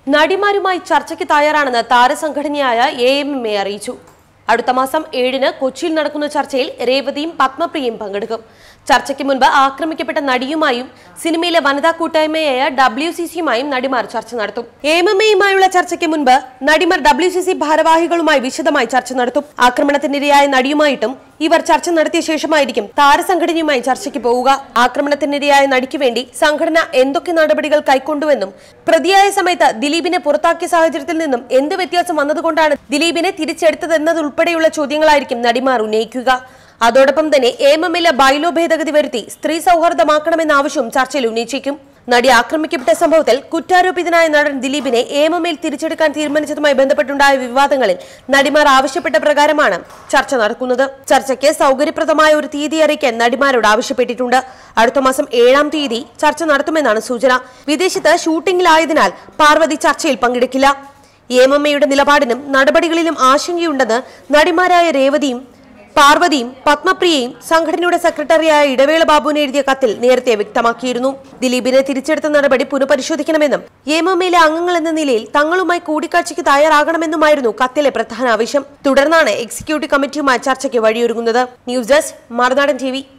നടിമാരുമായി ചർച്ചയ്ക്ക് തയ്യാറാണെന്ന് താരസംഘടനയായ എ എം എം എ അറിയിച്ചു അടുത്ത മാസം ഏഴിന് കൊച്ചിയിൽ നടക്കുന്ന ചർച്ചയിൽ രേവതിയും പത്മപ്രിയയും പങ്കെടുക്കും ചർച്ചയ്ക്ക് മുൻപ് ആക്രമിക്കപ്പെട്ട നടിയുമായും സിനിമയിലെ വനിതാ കൂട്ടായ്മയായ ഡബ്ല്യു സി സിയുമായും നടിമാർ ചർച്ച നടത്തും എം എം എയുമായുള്ള ചർച്ചയ്ക്ക് മുൻപ് നടിമാർ ഡബ്ല്യു സി സി ഭാരവാഹികളുമായി വിശദമായി ചർച്ച നടത്തും ആക്രമണത്തിനിരയായ നടിയുമായിട്ടും ഇവർ ചർച്ച നടത്തിയ ശേഷമായിരിക്കും താരസംഘടനയുമായി ചർച്ചയ്ക്ക് പോവുക ആക്രമണത്തിനിരയായ നടിക്ക് വേണ്ടി സംഘടന എന്തൊക്കെ നടപടികൾ കൈക്കൊണ്ടുവെന്നും പ്രതിയായ സമയത്ത് ദിലീപിനെ പുറത്താക്കിയ സാഹചര്യത്തിൽ നിന്നും എന്ത് വ്യത്യാസം വന്നതുകൊണ്ടാണ് ദിലീപിനെ തിരിച്ചെടുത്തതെന്നതുൾപ്പെടെയുള്ള ചോദ്യങ്ങളായിരിക്കും നടിമാർ ഉന്നയിക്കുക അതോടൊപ്പം തന്നെ ഏമമിലെ ബൈലോ ഭേദഗതി വരുത്തി സ്ത്രീ സൗഹാർദ്ദമാക്കണമെന്ന ആവശ്യവും ചർച്ചയിൽ ഉന്നയിച്ചേക്കും നടി ആക്രമിക്കപ്പെട്ട സംഭവത്തിൽ കുറ്റാരോപിതനായ നടൻ ദിലീപിനെ ഏമമേൽ തിരിച്ചെടുക്കാൻ തീരുമാനിച്ചതുമായി ബന്ധപ്പെട്ടുണ്ടായ വിവാദങ്ങളിൽ നടിമാർ ആവശ്യപ്പെട്ട പ്രകാരമാണ് ചർച്ച നടക്കുന്നത് ചർച്ചയ്ക്ക് സൗകര്യപ്രദമായ ഒരു തീയതി അറിയിക്കാൻ നടിമാരോട് ആവശ്യപ്പെട്ടിട്ടുണ്ട് അടുത്ത മാസം ഏഴാം തീയതി ചർച്ച നടത്തുമെന്നാണ് സൂചന വിദേശത്ത് ഷൂട്ടിംഗിലായതിനാൽ പാർവതി ചർച്ചയിൽ പങ്കെടുക്കില്ല ഏമമ്മയുടെ നിലപാടിനും നടപടികളിലും ആശങ്കയുണ്ടെന്ന് നടിമാരായ രേവതിയും പാർവതിയും പത്മപ്രിയയും സംഘടനയുടെ സെക്രട്ടറിയായ ഇടവേള ബാബുവിന് എഴുതിയ കത്തിൽ നേരത്തെ വ്യക്തമാക്കിയിരുന്നു ദിലീപിനെ തിരിച്ചെടുത്ത നടപടി പുനഃപരിശോധിക്കണമെന്നും ഏമമ്മയിലെ അംഗങ്ങൾ എന്ന നിലയിൽ തങ്ങളുമായി കൂടിക്കാഴ്ചയ്ക്ക് തയ്യാറാകണമെന്നുമായിരുന്നു കത്തിലെ പ്രധാന ആവശ്യം തുടർന്നാണ് എക്സിക്യൂട്ടീവ് കമ്മിറ്റിയുമായി ചർച്ചയ്ക്ക് വഴിയൊരുങ്ങുന്നത് ന്യൂസ് ഡെസ്ക് മറുനാടൻ ടി